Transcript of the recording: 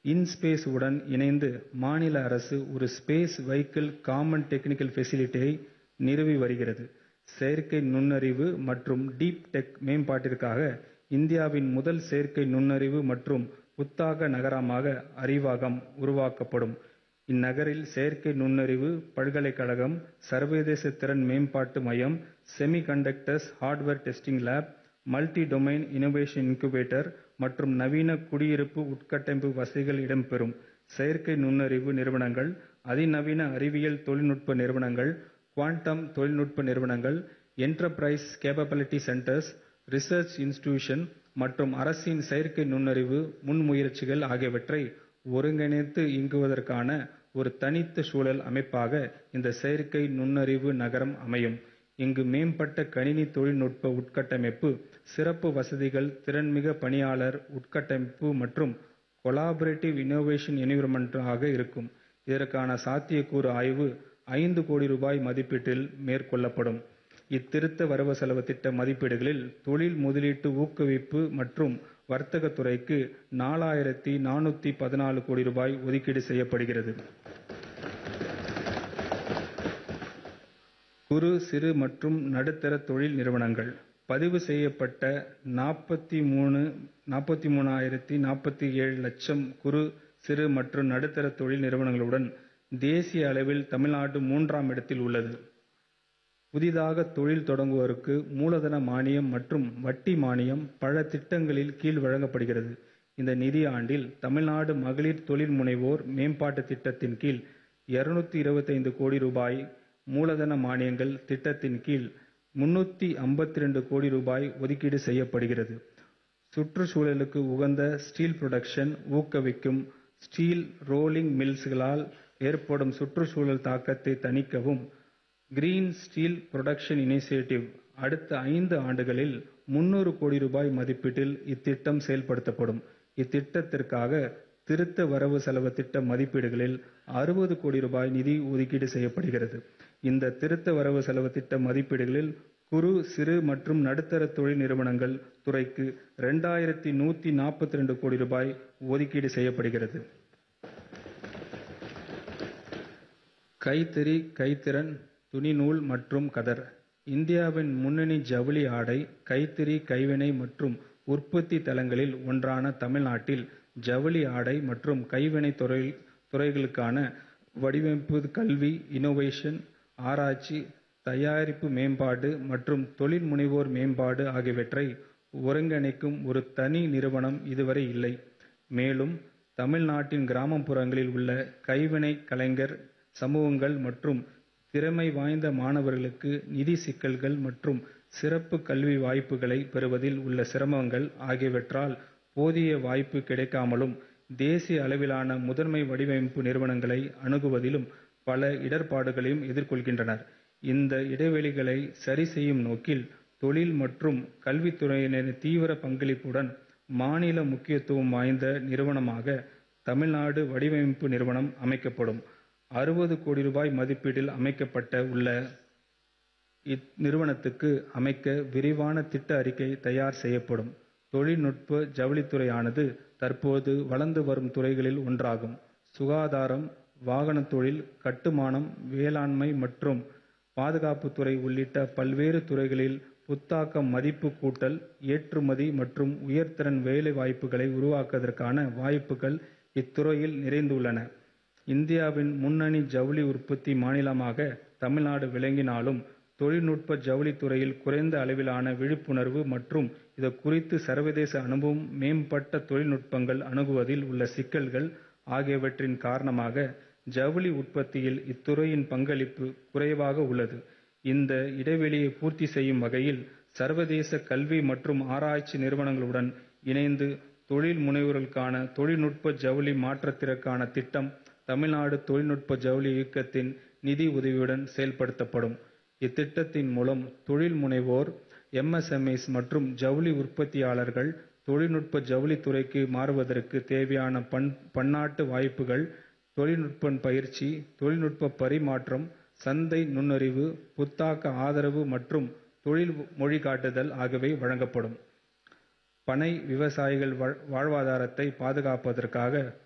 இன்ஸ்பேஸ் உடன் இணைந்து மாநில அரசு ஒரு ஸ்பேஸ் வெஹிக்கிள் காமன் டெக்னிக்கல் ஃபெசிலிட்டியை நிறுவி வருகிறது. செயற்கை நுண்ணறிவு மற்றும் டீப் டெக் மேம்பாட்டிற்காக இந்தியாவின் முதல் செயற்கை நுண்ணறிவு மற்றும் புத்தாக்க நகரமாக அறிவாகம் உருவாக்கப்படும். இந்நகரில் செயற்கை நுண்ணறிவு பல்கலைக்கழகம், சர்வதேச திறன் மேம்பாட்டு மையம், semiconductors hardware testing lab, multi domain innovation incubator மற்றும் நவீன குடியிருப்பு உட்கட்டமைப்பு வசதிகள் இடம்பெறும். செயற்கை நுண்ணறிவு நிறுவனங்கள், அதிநவீன அறிவியல் தொழில்நுட்ப நிறுவனங்கள், குவாண்டம் தொழில்நுட்ப நிறுவனங்கள், enterprise capability centres, research institution மற்றும் அரசின் செயற்கை நுண்ணறிவு முன்முயற்சிகள் ஆகியவற்றை ஒருங்கிணைத்து இயங்குவதற்கான ஒரு தனித்த சூழல் அமைப்பாக இந்த செயற்கை நுண்ணறிவு நகரம் அமையும். இங்கு மேம்பட்ட கணினி தொழில்நுட்ப உட்கட்டமைப்பு, சிறப்பு வசதிகள், திறன்மிகு பணியாளர் உட்கட்டமைப்பு மற்றும் கொலாபரேட்டிவ் இன்னோவேஷன் என்விரான்மென்டாக இருக்கும். இதற்கான சாத்தியக்கூறு ஆய்வு ஐந்து கோடி ரூபாய் மதிப்பீட்டில் மேற்கொள்ளப்படும். இத்திருத்த வரவு-செலவுத் திட்ட மதிப்பீடுகளில் தொழில் முதலீட்டு ஊக்குவிப்பு மற்றும் வர்த்தகத் துறைக்கு நாலாயிரத்து நானூத்தி பதினாலு கோடி ரூபாய் ஒதுக்கீடு செய்யப்படுகிறது. குறு, சிறு மற்றும் நடுத்தர தொழில் நிறுவனங்கள் பதிவு செய்யப்பட்ட நாற்பத்து மூணாயிரத்து நாற்பத்து ஏழு லட்சம் குறு, சிறு மற்றும் நடுத்தர தொழில் நிறுவனங்களுடன் தேசிய அளவில் தமிழ்நாடு மூன்றாம் இடத்தில் உள்ளது. புதிதாக தொழில் தொடங்குவோருக்கு மூலதன மானியம் மற்றும் வட்டி மானியம் பல திட்டங்களின் கீழ் வழங்கப்படுகிறது. இந்த நிதியாண்டில் தமிழ்நாடு மகளிர் தொழில் முனைவோர் மேம்பாட்டுத் திட்டத்தின் கீழ் இருநூற்று இருபத்தைந்து கோடி ரூபாய் மூலதன மானியங்கள் திட்டத்தின் கீழ் முன்னூத்தி ஐம்பத்திரண்டு கோடி ரூபாய் ஒதுக்கீடு செய்யப்படுகிறது. சுற்றுச்சூழலுக்கு உகந்த ஸ்டீல் புரொடக்ஷன் ஊக்குவிக்கவும், ஸ்டீல் ரோலிங் மில்ஸ்களால் ஏற்படும் சுற்றுச்சூழல் தாக்கத்தை தணிக்கவும் கிரீன் ஸ்டீல் புரொடக்ஷன் இனிஷியேட்டிவ் அடுத்த ஐந்து ஆண்டுகளில் முந்நூறு கோடி ரூபாய் மதிப்பீட்டில் இத்திட்டம் செயல்படுத்தப்படும். இத்திட்டத்திற்காக திருத்த வரவு-செலவுத் திட்ட மதிப்பீடுகளில் அறுபது கோடி ரூபாய் நிதி ஒதுக்கீடு செய்யப்படுகிறது. இந்த திருத்த வரவு-செலவுத் திட்ட மதிப்பீடுகளில் குறு, சிறு மற்றும் நடுத்தர தொழில் நிறுவனங்கள் துறைக்கு இரண்டாயிரத்து நூத்தி நாற்பத்திரண்டு கோடி ரூபாய் ஒதுக்கீடு செய்யப்படுகிறது. கைத்தறி, கைத்திறன், துணிநூல் மற்றும் கதர் இந்தியாவின் முன்னணி ஜவுளி ஆடை, கைத்தறி, கைவினை மற்றும் உற்பத்தி தலங்களில் ஒன்றான தமிழ்நாட்டில் ஜவுளி ஆடை மற்றும் கைவினைத் துறைகளுக்கான வடிவமைப்பு, கல்வி, இன்னோவேஷன், ஆராய்ச்சி, தயாரிப்பு மேம்பாடு மற்றும் தொழில் முனைவோர் மேம்பாடு ஆகியவற்றை ஒருங்கிணைக்கும் ஒரு தனி நிறுவனம் இதுவரை இல்லை. மேலும் தமிழ்நாட்டின் கிராமப்புறங்களில் உள்ள கைவினைக் கலைஞர் சமூகங்கள் மற்றும் திறமை வாய்ந்த மாணவர்களுக்கு நிதி சிக்கல்கள் மற்றும் சிறப்பு கல்வி வாய்ப்புகளைப் பெறுவதில் உள்ள சிரமங்கள் ஆகியவற்றால் போதிய வாய்ப்பு கிடைக்காமலும், தேசிய அளவிலான முதன்மை வடிவமைப்பு நிறுவனங்களை அணுகுவதிலும் பல இடர்பாடுகளையும் எதிர்கொள்கின்றனர். இந்த இடைவெளிகளை சரி செய்யும் நோக்கில் தொழில் மற்றும் கல்வித்துறையினரின் தீவிர பங்களிப்புடன் மாநில முக்கியத்துவம் வாய்ந்த நிறுவனமாக தமிழ்நாடு வடிவமைப்பு நிறுவனம் அமைக்கப்படும். அறுபது கோடி ரூபாய் மதிப்பீட்டில் அமைக்கப்பட உள்ள இந்நிறுவனத்துக்கு அமைக்க விரிவான திட்ட அறிக்கை தயார் செய்யப்படும். தொழில்நுட்ப ஜவுளித்துறையானது தற்போது வளர்ந்து வரும் துறைகளில் ஒன்றாகும். சுகாதாரம், வாகனத் தொழில், கட்டுமானம், வேளாண்மை மற்றும் பாதுகாப்புத் துறை உள்ளிட்ட பல்வேறு துறைகளில் புத்தாக்க மதிப்பு கூட்டல், ஏற்றுமதி மற்றும் உயர்திறன் வேலை வாய்ப்புகளை உருவாக்குவதற்கான வாய்ப்புகள் இத்துறையில் நிறைந்துள்ளன. இந்தியாவின் முன்னணி ஜவுளி உற்பத்தி மாநிலமாக தமிழ்நாடு விளங்கினாலும், தொழில்நுட்ப ஜவுளித் துறையில் குறைந்த அளவிலான விழிப்புணர்வு மற்றும் இது குறித்த சர்வதேச அனுபவம், மேம்பட்ட தொழில்நுட்பங்களை அணுகுவதில் உள்ள சிக்கல்கள் ஆகியவற்றின் காரணமாக ஜவுளி உற்பத்தியில் இத்துறையின் பங்களிப்பு குறைவாக உள்ளது. இந்த இடைவெளியை பூர்த்தி செய்யும் வகையில் சர்வதேச கல்வி மற்றும் ஆராய்ச்சி நிறுவனங்களுடன் இணைந்து தொழில் முனைவோர்களுக்கான தொழில்நுட்ப ஜவுளி மாற்றத்திற்கான திட்டம் தமிழ்நாடு தொழில்நுட்ப ஜவுளி இயக்ககத்தின் நிதி உதவியுடன் செயல்படுத்தப்படும். இத்திட்டத்தின் மூலம் தொழில் முனைவோர், எம். எஸ். எம். இஸ் மற்றும் ஜவுளி உற்பத்தியாளர்கள் தொழில்நுட்ப ஜவுளித் துறைக்கு மாறுவதற்கு தேவையான பன்னாட்டு வாய்ப்புகள், தொழில்நுட்ப பயிற்சி, தொழில்நுட்ப பரிமாற்றம், சந்தை நுண்ணறிவு, புத்தாக்க ஆதரவு மற்றும் தொழில் வழிகாட்டுதல் ஆகியவை வழங்கப்படும். பனை விவசாயிகள் வாழ்வாதாரத்தை பாதுகாப்பதற்காக